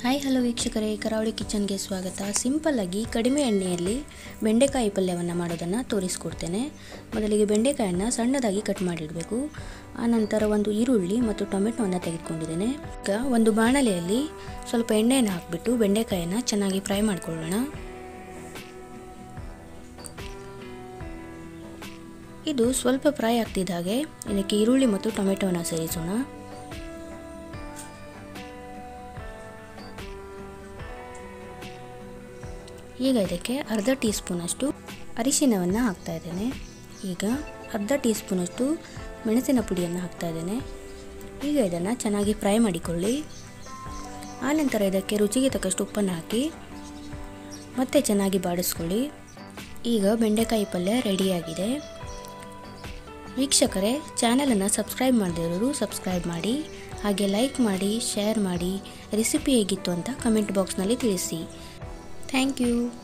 hi hello ವೀಕ್ಷಕರೇ ಕರಾವಳಿ ಕಿಚನ್ಗೆ ಸ್ವಾಗತ ಸಿಂಪಲ್ಲಾಗಿ ಕಡಿಮೆ ಎಣ್ಣೆಯಲ್ಲಿ ಬೆಂಡೆಕಾಯಿ ಪಲ್ಯವನ್ನು ಮಾಡೋದನ್ನು ತೋರಿಸ್ಕೊಡ್ತೇನೆ ಮೊದಲಿಗೆ ಬೆಂಡೆಕಾಯನ್ನು ಸಣ್ಣದಾಗಿ ಕಟ್ ಮಾಡಿಡಬೇಕು ಆನಂತರ ಒಂದು ಈರುಳ್ಳಿ ಮತ್ತು ಟೊಮೆಟೊವನ್ನು ತೆಗೆದುಕೊಂಡಿದ್ದೇನೆ ಈಗ ಒಂದು ಬಾಣಲೆಯಲ್ಲಿ ಸ್ವಲ್ಪ ಎಣ್ಣೆಯನ್ನು ಹಾಕಿಬಿಟ್ಟು ಬೆಂಡೆಕಾಯನ್ನು ಚೆನ್ನಾಗಿ ಫ್ರೈ ಮಾಡ್ಕೊಳ್ಳೋಣ ಇದು ಸ್ವಲ್ಪ ಫ್ರೈ ಆಗ್ತಿದ್ದ ಹಾಗೆ ಇದಕ್ಕೆ ಈರುಳ್ಳಿ ಮತ್ತು ಟೊಮೆಟೊವನ್ನು ಸೇರಿಸೋಣ ಈಗ ಇದಕ್ಕೆ ಅರ್ಧ ಟೀ ಸ್ಪೂನಷ್ಟು ಅರಿಶಿನವನ್ನು ಹಾಕ್ತಾ ಇದ್ದೇನೆ ಈಗ ಅರ್ಧ ಟೀ ಸ್ಪೂನಷ್ಟು ಮೆಣಸಿನ ಪುಡಿಯನ್ನು ಹಾಕ್ತಾ ಇದ್ದೇನೆ ಈಗ ಇದನ್ನು ಚೆನ್ನಾಗಿ ಫ್ರೈ ಮಾಡಿಕೊಳ್ಳಿ ಆನಂತರ ಇದಕ್ಕೆ ರುಚಿಗೆ ತಕ್ಕಷ್ಟು ಉಪ್ಪನ್ನು ಹಾಕಿ ಮತ್ತೆ ಚೆನ್ನಾಗಿ ಬಾಡಿಸ್ಕೊಳ್ಳಿ ಈಗ ಬೆಂಡೆಕಾಯಿ ಪಲ್ಯ ರೆಡಿಯಾಗಿದೆ ವೀಕ್ಷಕರೇ ಚಾನಲನ್ನು ಸಬ್ಸ್ಕ್ರೈಬ್ ಮಾಡದಿರೋರು ಸಬ್ಸ್ಕ್ರೈಬ್ ಮಾಡಿ ಹಾಗೆ ಲೈಕ್ ಮಾಡಿ ಶೇರ್ ಮಾಡಿ ರೆಸಿಪಿ ಹೇಗಿತ್ತು ಅಂತ ಕಮೆಂಟ್ ಬಾಕ್ಸ್ನಲ್ಲಿ ತಿಳಿಸಿ ಥ್ಯಾಂಕ್ ಯು